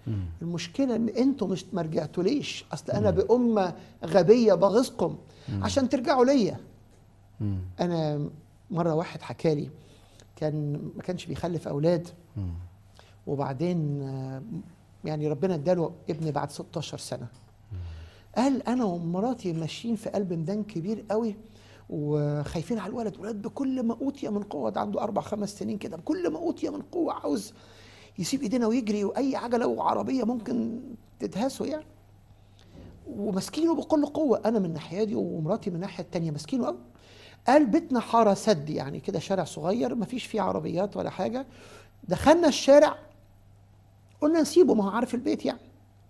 المشكله ان انتوا مش ما رجعتوليش اصل انا بامه غبيه بغيظكم عشان ترجعوا ليا مم. انا مره واحد حكى لي كان ما كانش بيخلف اولاد مم. وبعدين آه، يعني ربنا اداله ابن بعد 16 سنه قال انا ومراتي ماشيين في قلب ميدان كبير قوي وخايفين على الولد ولد بكل ما اوتي من قوه ده عنده اربع خمس سنين كده بكل ما اوتي من قوه عاوز يسيب ايدينا ويجري واي عجله وعربيه ممكن تدهسه يعني وماسكينه بكل قوه انا من الناحيه دي ومراتي من الناحيه التانيه ماسكينه قوي قال بيتنا حاره سد يعني كده شارع صغير ما فيش فيه عربيات ولا حاجه دخلنا الشارع قلنا نسيبه ما هو عارف البيت يعني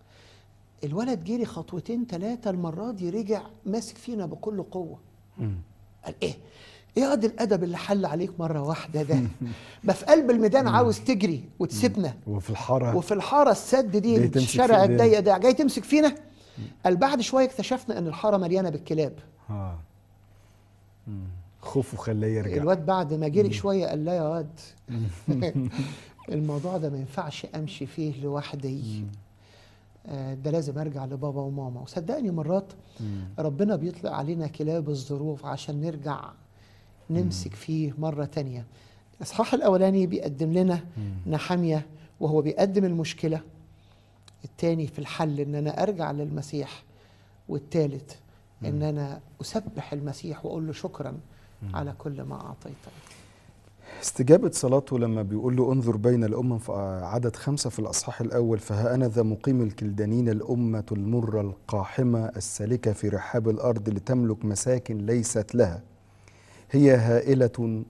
الولد جري خطوتين ثلاثة المرة دي رجع ماسك فينا بكل قوة مم. قال ايه ايه قد الادب اللي حل عليك مرة واحدة ده ما في قلب الميدان عاوز تجري وتسيبنا وفي الحاره وفي الحارة السد دي جاي تمسك الشارع في إيدينا. الضيق ده جاي تمسك فينا قال بعد شوية اكتشفنا ان الحارة مليانة بالكلاب اه مم. خوفه خلاه يرجع الواد بعد ما جري شوية قال لا يا واد الموضوع ده ما ينفعش امشي فيه لوحدي آه، ده لازم ارجع لبابا وماما وصدقني مرات مم. ربنا بيطلق علينا كلاب الظروف عشان نرجع نمسك فيه مرة تانية الإصحاح الأولاني بيقدم لنا نحمية وهو بيقدم المشكلة التاني في الحل إن أنا أرجع للمسيح والتالت إن أنا أسبح المسيح وأقول له شكرا على كل ما أعطيتني استجابة صلاته لما بيقول له انظر بين الأمم في عدد خمسة في الأصحاح الأول فها أنا ذا مقيم الكلدانين الأمة المرة القاحمة السالكة في رحاب الأرض لتملك مساكن ليست لها هي هائلة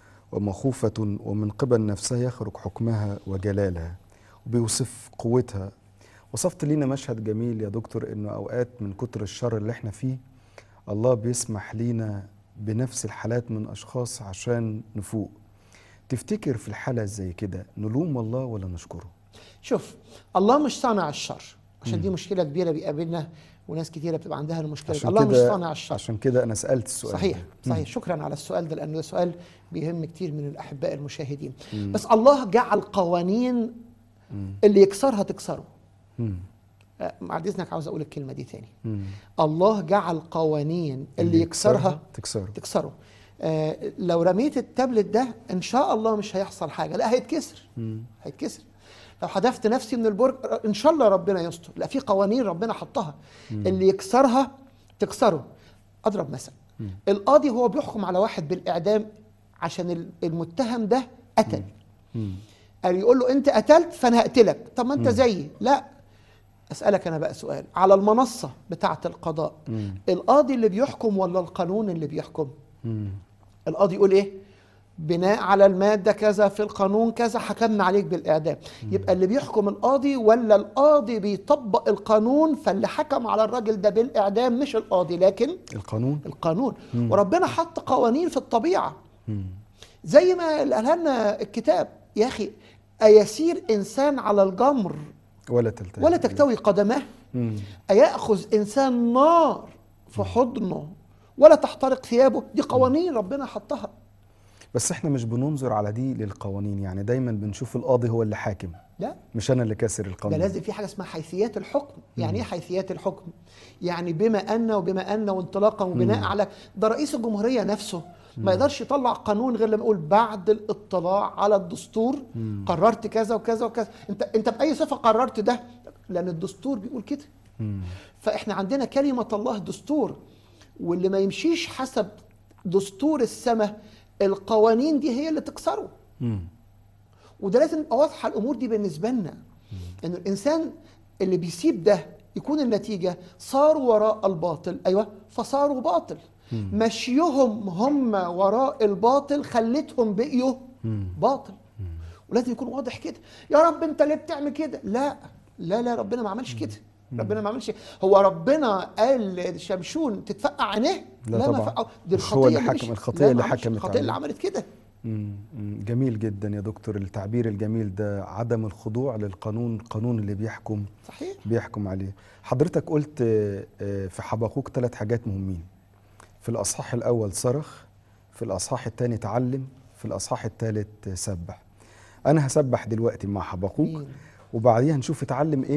ومخوفة ومن قبل نفسها يخرج حكمها وجلالها وبيوصف قوتها وصفت لينا مشهد جميل يا دكتور انه اوقات من كتر الشر اللي احنا فيه الله بيسمح لينا بنفس الحالات من اشخاص عشان نفوق تفتكر في الحالة زي كده نلوم الله ولا نشكره شوف الله مش صانع الشر عشان دي مشكلة كبيرة بيقابلنا وناس كتيرة بتبقى عندها المشكلة دي. الله مش كده صانع الشر عشان كده انا سألت السؤال صحيح ده. صحيح شكرا على السؤال ده لانه ده سؤال بيهم كتير من الاحباء المشاهدين بس الله جعل قوانين اللي يكسرها تكسره مم. آه، بعد اذنك عاوز اقول الكلمه دي تاني مم. الله جعل قوانين اللي يكسرها تكسرها تكسره آه لو رميت التابلت ده ان شاء الله مش هيحصل حاجه لا هيتكسر مم. هيتكسر لو حذفت نفسي من البرج آه، ان شاء الله ربنا يستر لا في قوانين ربنا حطها اللي يكسرها تكسره اضرب مثل القاضي هو بيحكم على واحد بالاعدام عشان ال- المتهم ده قتل مم. قال يقول له انت قتلت فانا هقتلك طب ما انت زيي لا اسالك انا بقى سؤال على المنصه بتاعه القضاء مم. القاضي اللي بيحكم ولا القانون اللي بيحكم مم. القاضي يقول ايه بناء على المادة كذا في القانون كذا حكمنا عليك بالإعدام يبقى اللي بيحكم القاضي ولا القاضي بيطبق القانون فاللي حكم على الراجل ده بالإعدام مش القاضي لكن القانون القانون وربنا حط قوانين في الطبيعة مم. زي ما قالها لنا الكتاب يا أخي أيسير إنسان على الجمر ولا تلتهي ولا تكتوي قدماه مم. أيأخذ إنسان نار في حضنه ولا تحترق ثيابه دي قوانين ربنا حطها بس احنا مش بننظر على دي للقوانين يعني دايما بنشوف القاضي هو اللي حاكم لا مش انا اللي كاسر ده القانون لازم في حاجه اسمها حيثيات الحكم يعني ايه حيثيات الحكم يعني بما ان وبما ان وانطلاقا وبناء على ده رئيس الجمهوريه نفسه ما يقدرش يطلع قانون غير لما يقول بعد الاطلاع على الدستور قررت كذا وكذا وكذا انت انت باي صفه قررت ده لان الدستور بيقول كده مم. فاحنا عندنا كلمه الله دستور واللي ما يمشيش حسب دستور السماء القوانين دي هي اللي تكسره مم. وده لازم تبقى واضحه الامور دي بالنسبه لنا ان الانسان اللي بيسيب ده يكون النتيجه صاروا وراء الباطل ايوه فصاروا باطل مشيهم هم وراء الباطل خلتهم بقيوا باطل ولازم يكون واضح كده يا رب انت ليه بتعمل كده لا لا لا ربنا ما عملش كده ربنا ما عملش هو ربنا قال شمشون تتفقع عينيه لا ما طبعا. فقعوا. دي مش هو اللي الخطيه حكم، مش- الخطية لا، اللي ما عملش. حكمت الخطيه اللي عليه. عملت كده مم. مم. جميل جدا يا دكتور التعبير الجميل ده عدم الخضوع للقانون القانون اللي بيحكم صحيح بيحكم عليه حضرتك قلت آه، آه، في حبقوق ثلاث حاجات مهمين في الأصحاح الأول صرخ في الأصحاح الثاني تعلم في الأصحاح الثالث سبح أنا هسبح دلوقتي مع حبقوق مين؟ وبعديها نشوف اتعلم ايه